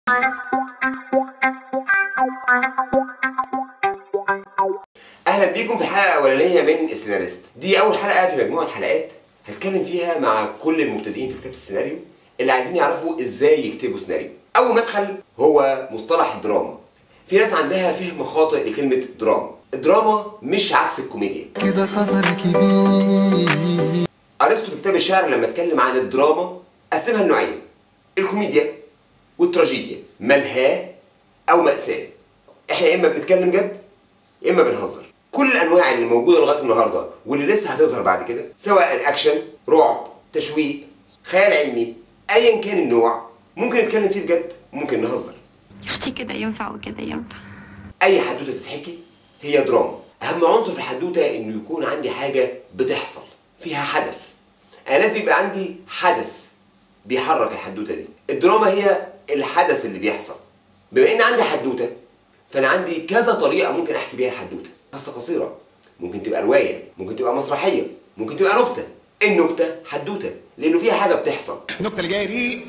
اهلا بيكم في الحلقه الاولانيه من السيناريست دي اول حلقه في مجموعه حلقات هتكلم فيها مع كل المبتدئين في كتابه السيناريو اللي عايزين يعرفوا ازاي يكتبوا سيناريو اول مدخل هو مصطلح الدراما في ناس عندها فهم خاطئ لكلمه دراما الدراما مش عكس الكوميديا كده خطر كبير ارسطو في كتاب الشعر لما اتكلم عن الدراما قسمها لنوعين الكوميديا والتراجيديا ملهاه او مأساة احنا يا اما بنتكلم جد يا اما بنهزر كل الانواع اللي موجوده لغايه النهارده واللي لسه هتظهر بعد كده سواء اكشن رعب تشويق خيال علمي ايا كان النوع ممكن نتكلم فيه بجد وممكن نهزر يا اختي كده ينفع وكده ينفع اي حدوته تتحكي هي دراما اهم عنصر في الحدوته انه يكون عندي حاجه بتحصل فيها حدث انا لازم يبقى عندي حدث بيحرك الحدوته دي الدراما هي الحدث اللي بيحصل بما ان عندي حدوته فانا عندي كذا طريقه ممكن احكي بيها الحدوته قصه قصيره ممكن تبقى روايه ممكن تبقى مسرحيه ممكن تبقى نكته النكته حدوته لانه فيها حاجه بتحصل النكته اللي جايه دي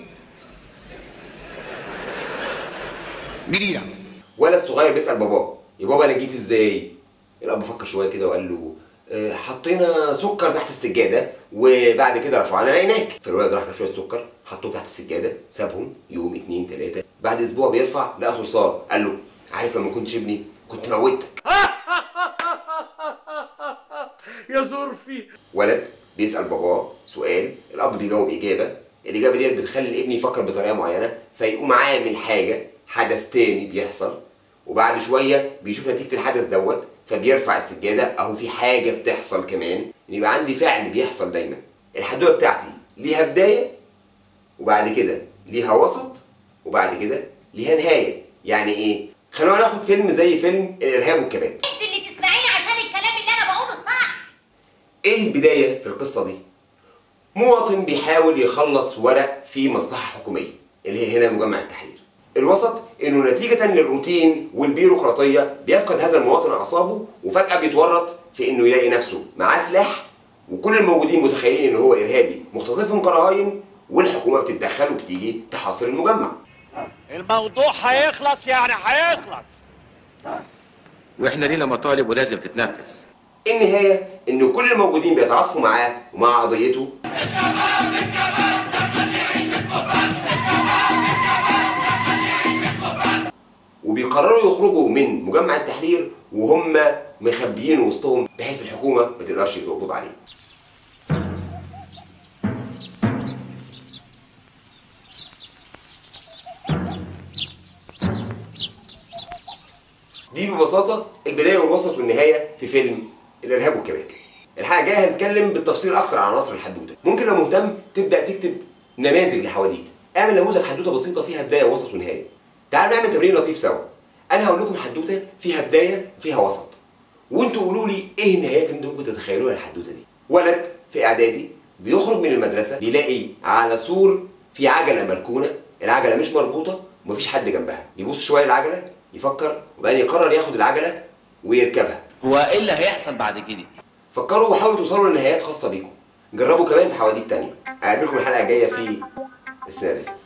جديده ولا الصغير بيسال باباه يا بابا انا جيت ازاي الاب فكر شويه كده وقال له "آه، حطينا سكر تحت السجاده وبعد كده رفعنا لقيناك فالولد راح جاب شويه سكر حطهم تحت السجاده سابهم يوم اتنين تلاته بعد اسبوع بيرفع لقى صرصار قال له عارف لما كنتش ابني كنت موتك يا زرفي ولد بيسال باباه سؤال الاب بيجاوب اجابه الاجابه ديت بتخلي الابن يفكر بطريقه معينه فيقوم عامل حاجه حدث تاني بيحصل وبعد شويه بيشوف نتيجه الحدث دوت فبيرفع السجاده اهو في حاجه بتحصل كمان يبقى عندي فعل بيحصل دايما الحدوته بتاعتي ليها بدايه وبعد كده ليها وسط وبعد كده ليها نهايه يعني ايه خلونا ناخد فيلم زي فيلم الارهاب والكباب انت اللي تسمعيني عشان الكلام اللي انا بقوله صح ايه البدايه في القصه دي مواطن بيحاول يخلص ورق في مصلحه حكوميه اللي هي هنا مجمع التحرير الوسط انه نتيجه للروتين والبيروقراطيه بيفقد هذا المواطن اعصابه وفجاه بيتورط في انه يلاقي نفسه معاه سلاح وكل الموجودين متخيلين ان هو ارهابي مختطفهم كرهاين والحكومه بتتدخل وبتيجي تحاصر المجمع الموضوع هيخلص يعني هيخلص واحنا لينا مطالب ولازم تتنفذ النهايه ان كل الموجودين بيتعاطفوا معاه ومع قضيته وبيقرروا يخرجوا من مجمع التحرير وهم مخبيين وسطهم بحيث الحكومه ما تقدرش تقبض عليه دي ببساطة البداية والوسط والنهاية في فيلم الإرهاب والكباب. الحلقة الجاية هنتكلم بالتفصيل أكتر عن عناصر الحدوتة. ممكن لو مهتم تبدأ تكتب نماذج لحواديت. اعمل نموذج حدوتة بسيطة فيها بداية ووسط ونهاية. تعالوا نعمل تمرين لطيف سوا. أنا هقول لكم حدوتة فيها بداية وفيها وسط. وأنتوا قولوا لي إيه النهايات اللي أنتوا ممكن تتخيلوها للحدوتة دي. ولد في إعدادي بيخرج من المدرسة بيلاقي على سور في عجلة مركونة، العجلة مش مربوطة ومفيش حد جنبها. يبص شوية العجلة يفكر وبعدين يقرر ياخد العجلة ويركبها. هو ايه اللي هيحصل بعد كده فكروا وحاولوا توصلوا لنهايات خاصة بيكم جربوا كمان في حواديت تانية أقابلكم الحلقة الجاية في السيناريست